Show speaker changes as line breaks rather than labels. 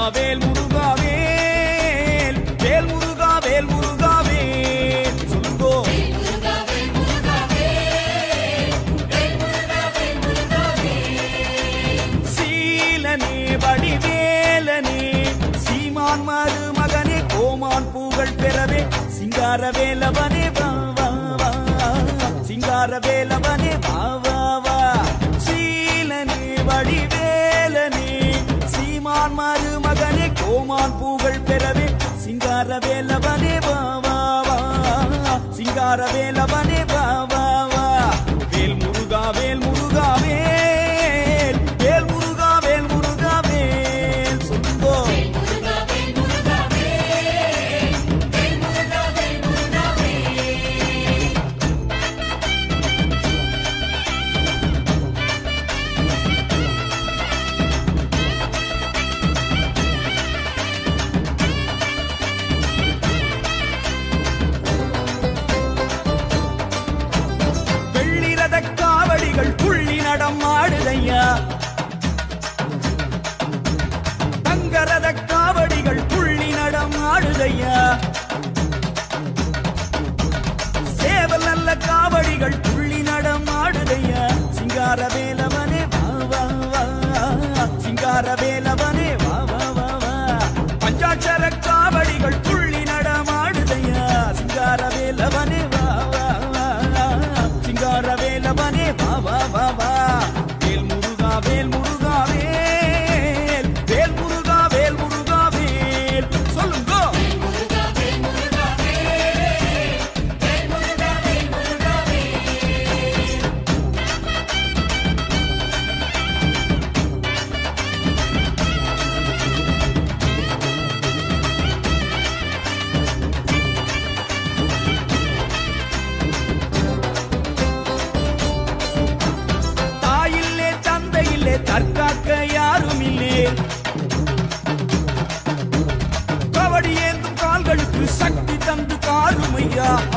வேல் முருகா வேல் வேல் முருகா வேல் முருகா வேல் சொல்லுங்கோ சீலனே வடிவேலனே சீமான் மருமகனே கோமான் பூகள் பெறவே சிங்கார வேலவனே வா வா வா சிங்கார வேலவனே வா வா வா சீலனே வடிவேலனே சீமான் மருமகனே கோமான் பூகள் பெறவே சிங்கார வேலவனே வா வா வா சிங்கார வேலவனே வா வா வா வேல் முருகா வேல் முருகா வேல் வேல் முருகா வேல் முருகா வேல் சொல்லுங்கோ வெள்ளி ரத காவடிகள் புள்ளி நடம் ஆடுதையா தங்க ரத காவடிகள் புள்ளி நடம் ஆடுதையா சேவல் நல்ல காவடிகள் புள்ளி நடம் ஆடுதையா சிங்கார வேலவனே வா வா வா சிங்கார வேலவனே வா வா வா வா பஞ்சாட்சர காவடிகள் புள்ளி நடம் ஆடுதையா சிங்கார வேலவனே வா வா வா சிங்கார வேலவனே வா வா வா வா வேல் முருகா வேல் முருகா வேல் வேல் முருகா வேல் முருகா வேல் சொல்லுங்கோ தாயில்லே தந்தையில்லே தற்காக்க யாரும் இல்லே கபடி ஏந்தும் கால்களுக்கு சக்தி தந்து காரும் ஐயா